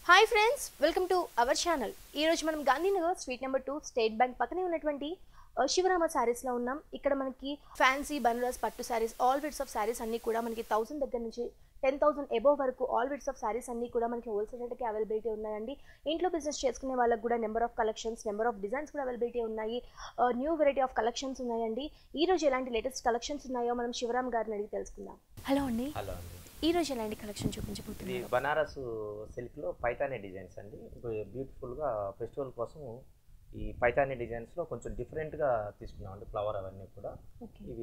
Hi friends welcome to our channel ఈరోజు మనం Gandhinagar street number two state bank పక్కనే ఉన్నటువంటి ఆ, శివరామ శారీస్లో ఉన్నాం ఇక్కడ మనకి ఫ్యాన్సీ బనారస్ పట్టు saris all widths of saris అన్నీ కూడా మనకి థౌసండ్ దగ్గర నుంచి టెన్ థౌసండ్ ఎబోవ్ వరకు ఆల్ విడ్స్ ఆఫ్ శారీస్ అన్నీ కూడా మనకి హోల్సేల్ రేట్కి అవైలబిలిటీ ఉన్నాయండి ఇంట్లో బిజినెస్ చేసుకునే వాళ్ళకి కూడా number of collections number of designs కూడా అవైలబిలిటీ ఉన్నాయి న్యూ వెరైటీ ఆఫ్ కలెక్షన్స్ ఉన్నాయండి ఈ రోజు ఎలాంటి లేటెస్ట్ కలెక్షన్స్ ఉన్నాయో మనం శివరామ్ గారిని అడిగి తెలుసుకుందాం హలో అండి హలో అండి ఈ రోజు ఎలాంటి కలెక్షన్ ఇది చూపించబోతున్నారు బనారస్ సిల్క్లో పైతానీ డిజైన్స్ అండి ఇప్పుడు బ్యూటిఫుల్గా ఫెస్టివల్ కోసం ఈ పైతానీ డిజైన్స్లో కొంచెం డిఫరెంట్గా తీసుకున్నాం అండి ఫ్లవర్ అవన్నీ కూడా ఓకే ఇవి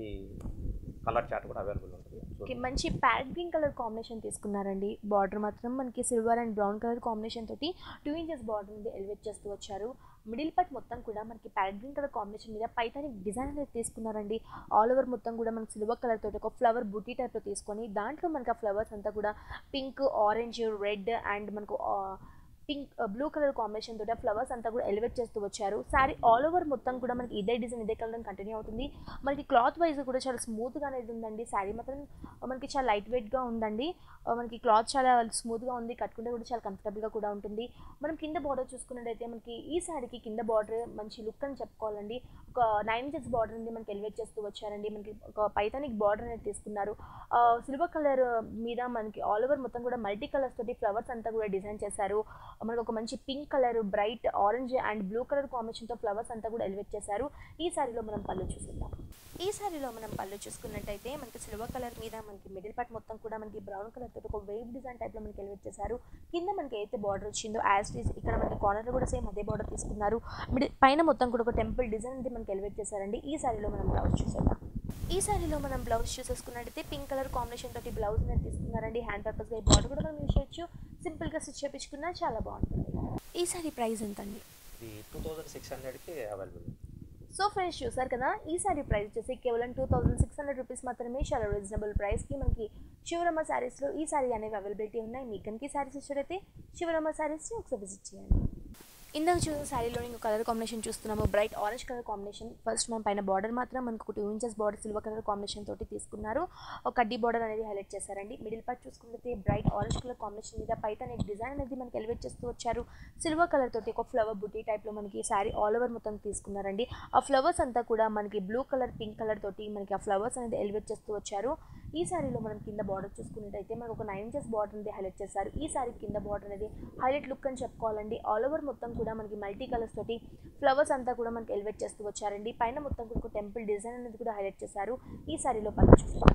కలర్ చార్ట్ కూడా అవైలబుల్ ఉంటుంది ఓకే చూడండి. మంచి ప్యారెట్ గ్రీన్ కలర్ కాంబినేషన్ తీసుకున్నారండి బార్డర్ మాత్రం మనకి silver and brown colour combination తోటి టూ ఇంచెస్ బార్డర్ ఉంది ఎలివేట్ చేస్తూ వచ్చారు మిడిల్ పార్ట్ మొత్తం కూడా మనకి ప్యారెట్ గ్రీన్ కలర్ కాంబినేషన్ మీద పైతాని డిజైన్ అనేది తీసుకున్నారండి ఆల్ ఓవర్ మొత్తం కూడా మనకి సిల్వర్ కలర్ తోటి ఒక ఫ్లవర్ బుటీ టైప్లో తీసుకొని దాంట్లో మనకి ఆ ఫ్లవర్స్ అంతా కూడా పింక్ ఆరెంజ్ రెడ్ అండ్ మనకు పింక్ బ్లూ కలర్ కాంబినేషన్ తోటి ఆ ఫ్లవర్స్ అంతా కూడా ఎలివేట్ చేస్తూ వచ్చారు శారీ ఆల్ ఓవర్ మొత్తం కూడా మనకి ఇదే డిజైన్ ఇదే కలర్ కంటిన్యూ అవుతుంది మనకి క్లాత్ వైజ్ కూడా చాలా స్మూత్గా అనేది ఉందండి శారీ మాత్రం మనకి చాలా లైట్ వెయిట్గా ఉందండి ఆ, మనకి క్లాత్ చాలా స్మూత్గా ఉంది కట్టుకుంటే కూడా చాలా కంఫర్టబుల్గా కూడా ఉంటుంది మనం కింద బార్డర్ చూసుకున్నట్టయితే మనకి ఈ శారీకి కింద బార్డర్ మంచి లుక్ అని చెప్పుకోవాలండి ఒక నైన్ ఇంచెస్ బార్డర్ ఉంది మనకి ఎలివేట్ చేస్తూ వచ్చారండి మనకి ఒక పైతానిక్ బార్డర్ అనేది తీసుకున్నారు సిల్వర్ కలర్ మీద మనకి ఆల్ ఓవర్ మొత్తం కూడా మల్టీ కలర్స్ తోటి ఫ్లవర్స్ అంతా కూడా డిజైన్ చేశారు మనకు ఒక మంచి pink colour bright orange and blue colour కాంబినేషన్తో ఫ్లవర్స్ అంతా కూడా ఎలివేట్ చేశారు ఈ శారీలో మనం పళ్ళు చూసిద్దాం ఈ శారీలో మనం పళ్ళు చూసుకున్నట్టయితే మనకి సిల్వర్ కలర్ మీద మనకి మిడిల్ పార్ట్ మొత్తం కూడా మనకి బ్రౌన్ కలర్ తోటి ఒక వేవ్ డిజైన్ టైప్లో మనకి ఎలివేట్ చేశారు కింద మనకి అయితే బార్డర్ వచ్చిందో యాజ్ ఇట్ ఈస్ ఇక్కడ మనకి కార్నర్లో కూడా సేమ్ అదే బార్డర్ తీసుకున్నారు మిడిల్ పైన మొత్తం కూడా ఒక టెంపుల్ డిజైన్ అనేది మనకి ఎలివేట్ చేశారండి ఈ శారీలో మనం బ్లౌజ్ చూసేద్దాం ఈ శారీలో మనం బ్లౌజ్ చూసేసుకున్నట్టయితే పింక్ కలర్ కాంబినేషన్ తోటి బ్లౌజ్ అనేది తీసుకున్నారండి హ్యాండ్ పర్పస్గా ఈ బార్డర్ కూడా మనం యూజ్ చేయొచ్చు సింపుల్గా స్టిచ్ చేపించుకున్నా చాలా బాగుంటుంది ఈ శారీ ప్రైస్ ఎంత అండి ఇది టూ థౌజండ్ సిక్స్ హండ్రెడ్కి అవైలబుల్ సో ఫ్రెండ్స్ చూసారు కదా ఈ సారీ ప్రైస్ వచ్చేసి కేవలం two thousand six hundred rupees మాత్రమే చాలా రీజనబుల్ ప్రైస్కి మనకి శివరమ్మ శారీస్లో ఈ సారీ అనేవి అవైలబిలిటీ ఉన్నాయి మీకు కనుక ఈ శారీస్ ఇష్టమైతే శివరమ్మ శారీస్ని ఒకసారి విజిట్ చేయండి ఇందాక చూసిన శారీలో ఇంకో కలర్ కాంబినేషన్ చూస్తున్నాము bright orange colour combination first మనం పైన బార్డర్ మాత్రం మనకు ఒక two inches border silver colour combination తోటి తీసుకున్నారు ఒక కడ్డీ బార్డర్ అనేది హైలైట్ చేశారండి మిడిల్ పార్ట్ చూసుకుంటే బ్రైట్ ఆరెంజ్ కలర్ కాంబినేషన్ మీద పైన డిజైన్ అనేది మనకి ఎలివేట్ చేస్తూ వచ్చారు సిల్వర్ కలర్ తోటి ఒక ఫ్లవర్ బుటీ టైప్లో మనకి శారీ ఆల్ ఓవర్ మొత్తం తీసుకున్నారండి ఆ ఫ్లవర్స్ అంతా కూడా మనకి బ్లూ కలర్ పింక్ కలర్ తోటి మనకి ఆ ఫ్లవర్స్ అనేది ఎలివేట్ చేస్తూ వచ్చారు ఈ శారీలో మనం కింద బార్డర్ చూసుకున్నట్టయితే మనకు ఒక నైన్ ఇంచెస్ బార్డర్ అనేది హైలైట్ చేశారు ఈ శారీ కింద బార్డర్ అనేది హైలైట్ లుక్ అని చెప్పుకోవాలండి ఆల్ ఓవర్ మొత్తం కూడా మనకి మల్టీ కలర్స్ తోటి ఫ్లవర్స్ అంతా కూడా మనకి ఎలివేట్ చేస్తూ వచ్చారండి పైన మొత్తం కూడా ఒక టెంపుల్ డిజైన్ అనేది కూడా హైలైట్ చేశారు ఈ శారీలో పళ్ళు చూస్తాం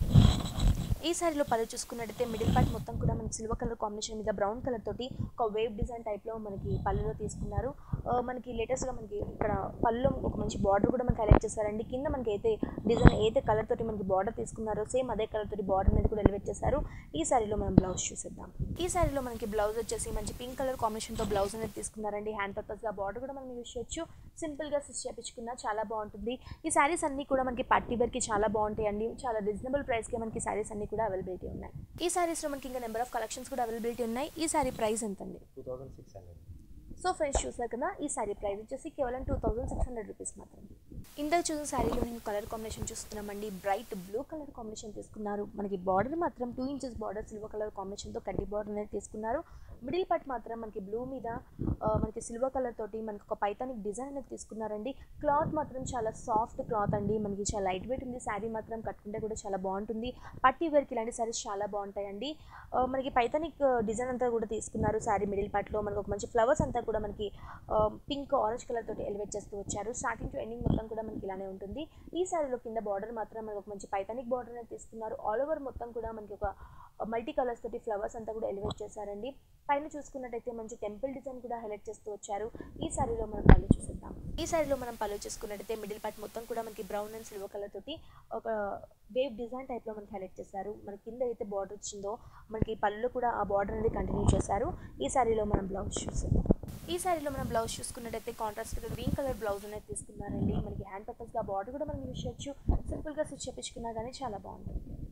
ఈ శారీలో పళ్ళు చూసుకున్నట్టయితే మిడిల్ పార్ట్ మొత్తం కూడా మనకి సిల్వర్ కలర్ కాంబినేషన్ మీద బ్రౌన్ కలర్ తోటి ఒక వేవ్ డిజైన్ టైప్లో మనకి పళ్ళులో తీసుకున్నారు ఆ, మనకి లేటెస్ట్గా మనకి ఇక్కడ పళ్ళు ఒక మంచి బార్డర్ కూడా మనకి హైలైట్ చేశారండి కింద మనకి అయితే డిజైన్ ఏదైతే కలర్ తోటి మనకి బార్డర్ తీసుకున్నారో సేమ్ అదే కలర్ తోటి బార్డర్ అనేది కూడా ఎలివేట్ చేశారు ఈ శారీలో మనం బ్లౌజ్ చూసేద్దాం ఈ శారీలో మనకి బ్లౌజ్ వచ్చేసి మంచి పింక్ కలర్ కాంబినేషన్తో బ్లౌజ్ అనేది తీసుకున్నారండి హ్యాండ్ పర్పస్గా బార్డర్ కూడా మనం యూజ్ చేయొచ్చు సింపుల్గా స్టిచ్ చేపించుకున్నా చాలా బాగుంటుంది ఈ శారీస్ అన్నీ కూడా మనకి పట్టి వేర్కి చాలా బాగుంటాయండి చాలా రీజనబుల్ ప్రైస్కి మనకి శారీస్ అన్నీ కూడా అవైలబిలిటీ ఉన్నాయి ఈ శారీస్లో మనకి ఇంకా నెంబర్ ఆఫ్ కలెక్షన్స్ కూడా అవైలబిలిటీ ఉన్నాయి ఈ శారీ ప్రైస్ ఎంత అండి two thousand six hundred so friends చూసారు కదా ఈ శారీ ప్రైస్ వచ్చేసి కేవలం two thousand six hundred rupees మాత్రమే ఇందాక చూసిన శారీలో నేను కలర్ కాంబినేషన్ చూస్తున్నామండి బ్రైట్ బ్లూ కలర్ కాంబినేషన్ తీసుకున్నారు మనకి బార్డర్ మాత్రం two inches border silver colour కాంబినేషన్తో కడ్డీ బార్డర్ అనేది తీసుకున్నారు మిడిల్ పార్ట్ మాత్రం మనకి బ్లూ మీద ఆ, మనకి సిల్వర్ కలర్ తోటి మనకి ఒక పైతానిక్ డిజైన్ అనేది తీసుకున్నారండి క్లాత్ మాత్రం చాలా సాఫ్ట్ క్లాత్ అండి మనకి చాలా లైట్ వెయిట్ ఉంది శారీ మాత్రం కట్టుకుంటే కూడా చాలా బాగుంటుంది పట్టి వేర్కి ఇలాంటి శారీస్ చాలా బాగుంటాయండి ఆ, మనకి పైతానిక్ డిజైన్ అంతా కూడా తీసుకున్నారు శారీ మిడిల్ పార్ట్లో మనకి ఒక మంచి ఫ్లవర్స్ అంతా కూడా మనకి పింక్ ఆరెంజ్ కలర్ తోటి ఎలివేట్ చేస్తూ వచ్చారు స్టార్టింగ్ టు ఎండింగ్ మొత్తం కూడా మనకి ఇలానే ఉంటుంది ఈ శారీలో కింద బార్డర్ మాత్రం మనకి ఒక మంచి పైతానిక్ బార్డర్ అనేది తీసుకున్నారు ఆల్ ఓవర్ మొత్తం కూడా మనకి ఒక మల్టీ కలర్స్ తోటి ఫ్లవర్స్ అంతా కూడా ఎలివేట్ చేశారండి పైన చూసుకున్నట్టయితే మంచి టెంపుల్ డిజైన్ కూడా హైలైట్ చేస్తూ వచ్చారు ఈ శారీలో మనం పళ్ళు చూసేద్దాం ఈ శారీలో మనం పళ్ళు చూసుకున్నట్టయితే మిడిల్ పార్ట్ మొత్తం కూడా మనకి బ్రౌన్ అండ్ సిల్వర్ కలర్ తోటి ఒక వేవ్ డిజైన్ టైప్లో మనకి హైలైట్ చేశారు మన కింద అయితే బార్డర్ వచ్చిందో మనకి పళ్ళు కూడా ఆ బార్డర్ అనేది కంటిన్యూ చేశారు ఈ శారీలో మనం బ్లౌజ్ చూసేద్దాం ఈ శారీలో మనం బ్లౌజ్ చూసుకున్నట్టయితే కాంట్రాస్ట్ గ్రీన్ కలర్ బ్లౌజ్ అనేది తీసుకున్నారండి మనకి హ్యాండ్ పర్పస్గా బార్డర్ కూడా మనం యూజ్ చేయొచ్చు సింపుల్గా స్టిచ్ చేపించుకున్నా కానీ చాలా బాగుంటుంది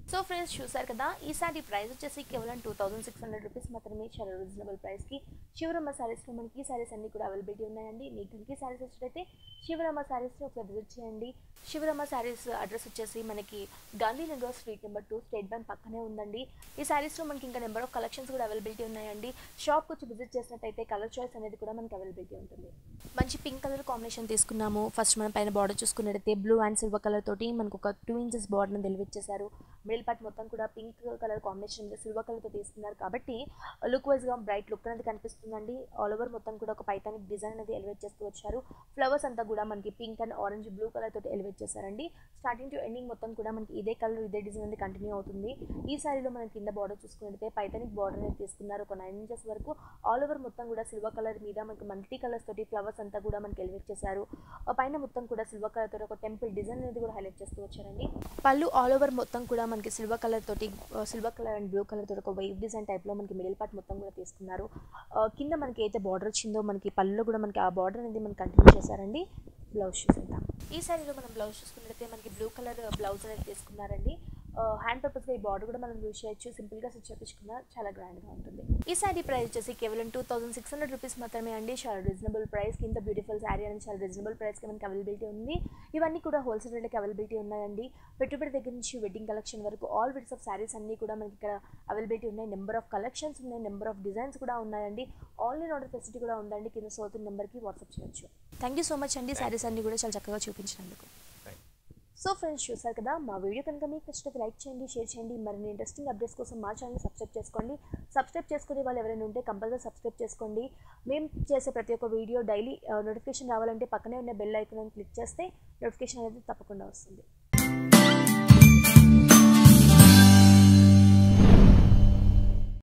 సో ఫ్రెండ్స్ చూసారు కదా ఈ సారీ ప్రైస్ వచ్చేసి కేవలం two thousand six hundred rupees మాత్రమే చాలా రీజనబుల్ ప్రైస్కి శివరమ్మ శారీస్లో మనకి ఈ సారీస్ అన్ని కూడా అవైలబిలిటీ ఉన్నాయండి మీకు కనుక ఈ సారీస్ వచ్చినట్టయితే శివరమ్మ శారీస్ని ఒకసారి విజిట్ చేయండి శివరమ్మ శారీస్ అడ్రస్ వచ్చేసి మనకి Gandhinagar street number two state bank పక్కనే ఉందండి ఈ శారీస్లో మనకి ఇంకా నెంబర్ ఆఫ్ కలెక్షన్స్ కూడా అవైలబిలిటీ ఉన్నాయండి షాప్కి వచ్చి విజిట్ చేసినట్టయితే కలర్ చాయిస్ అనేది కూడా మనకి అవైలబిలిటీ ఉంటుంది మంచి పింక్ కలర్ కాంబినేషన్ తీసుకున్నాము ఫస్ట్ మనం పైన బార్డర్ చూసుకున్నట్టయితే బ్లూ అండ్ సిల్వర్ కలర్ తోటి మనకు ఒక టూ ఇంచెస్ బార్డర్ని తెలివిచ్చేసారు మిడిల్ పార్ట్ మొత్తం కూడా పింక్ కలర్ కాంబినేషన్ సిల్వర్ కలర్తో తీసుకున్నారు కాబట్టి లుక్ వైజ్గా బ్రైట్ లుక్ అనేది కనిపిస్తుందండి ఆల్ ఓవర్ మొత్తం కూడా ఒక పైతానిక్ డిజైన్ అనేది ఎలివేట్ చేస్తూ వచ్చారు ఫ్లవర్స్ అంతా కూడా మనకి pink and orange blue colour తోటి ఎలివేట్ చేశారండి స్టార్టింగ్ టు ఎండింగ్ మొత్తం కూడా మనకి ఇదే కలర్ ఇదే డిజైన్ అనేది కంటిన్యూ అవుతుంది ఈ సారీలో మనం కింద బార్డర్ చూసుకున్నట్టయితే పైతానిక్ బార్డర్ అనేది తీసుకున్నారు ఒక నైన్ ఇంచెస్ వరకు ఆల్ ఓవర్ మొత్తం కూడా సిల్వర్ కలర్ మీద మనకి మల్టీ కలర్స్ తోటి ఫ్లవర్స్ అంతా కూడా మనకి ఎలివేట్ చేశారు ఆ పైన మొత్తం కూడా సిల్వర్ కలర్ తోటి ఒక టెంపుల్ డిజైన్ అనేది కూడా హైలైట్ చేస్తూ వచ్చారండి పళ్ళు ఆల్ ఓవర్ మొత్తం కూడా మనకి సిల్వర్ కలర్ తోటి silver colour and blue colour తోటి ఒక వైవ్ డిజైన్ టైప్లో మనకి మిడిల్ పార్ట్ మొత్తం కూడా తీసుకున్నారు ఆ, కింద మనకి అయితే బార్డర్ వచ్చిందో మనకి పళ్ళులో కూడా మనకి ఆ బార్డర్ అనేది మనకి కంటిన్యూ చేశారండి బ్లౌజ్ చూసేద్దాం ఈ సారీలో మనం బ్లౌజ్ చూసుకున్నట్లయితే మనకి బ్లూ కలర్ బ్లౌజ్ అనేది తీసుకున్నారండి హ్యాండ్ పర్పస్గా ఈ బార్డర్ కూడా మనం యూజ్ చేయొచ్చు సింపుల్గా స్టిచ్ చేపించుకున్నా చాలా గ్రాండ్గా ఉంటుంది ఈ సారీ ప్రైస్ వచ్చేసి కేవలం two thousand six hundred rupees మాత్రమే అండి చాలా రీజనబుల్ ప్రైస్ ఇంత బ్యూటిఫుల్ శారీ అనేది చాలా రీజనబుల్ ప్రైస్కి మనకి అవైలబిలిటీ ఉంది ఇవన్నీ కూడా హోల్సేల్ రేట్కి అవైలబిలిటీ ఉన్నాయండి పెట్టుబడి దగ్గర నుంచి వెడ్డింగ్ కలెక్షన్ వరకు ఆల్ విడ్స్ ఆఫ్ శారీస్ అన్నీ కూడా మనకి ఇక్కడ అవైలబిలిటీ ఉన్నాయి నెంబర్ ఆఫ్ కలెక్షన్స్ ఉన్నాయి నెంబర్ ఆఫ్ డిజైన్స్ కూడా ఉన్నాయండి ఆన్లైన్ ఆర్డర్ ఫెసిలిటీ కూడా ఉందండి కింద సోతున్న నెంబర్కి వాట్సాప్ చేయొచ్చు థ్యాంక్ యూ సో మచ్ అండి శారీస్ అన్నీ కూడా చాలా చక్కగా చూపించినందుకు థ్యాంక్ సో ఫ్రెండ్స్ చూసారు కదా మా వీడియో కనుక మీకు నచ్చినట్టు లైక్ చేయండి షేర్ చేయండి మరిన్ని ఇంట్రెస్టింగ్ అప్డేట్స్ కోసం మా ఛానల్ సబ్స్క్రైబ్ చేసుకోండి సబ్స్క్రైబ్ చేసుకునే వాళ్ళు ఎవరైనా ఉంటే కంపల్సరీ సబ్స్క్రైబ్ చేసుకోండి మేము చేసే ప్రతి ఒక్క వీడియో డైలీ నోటిఫికేషన్ రావాలంటే పక్కనే ఉన్న బెల్ ఐకాన్ క్లిక్ చేస్తే నోటిఫికేషన్ అనేది తప్పకుండా వస్తుంది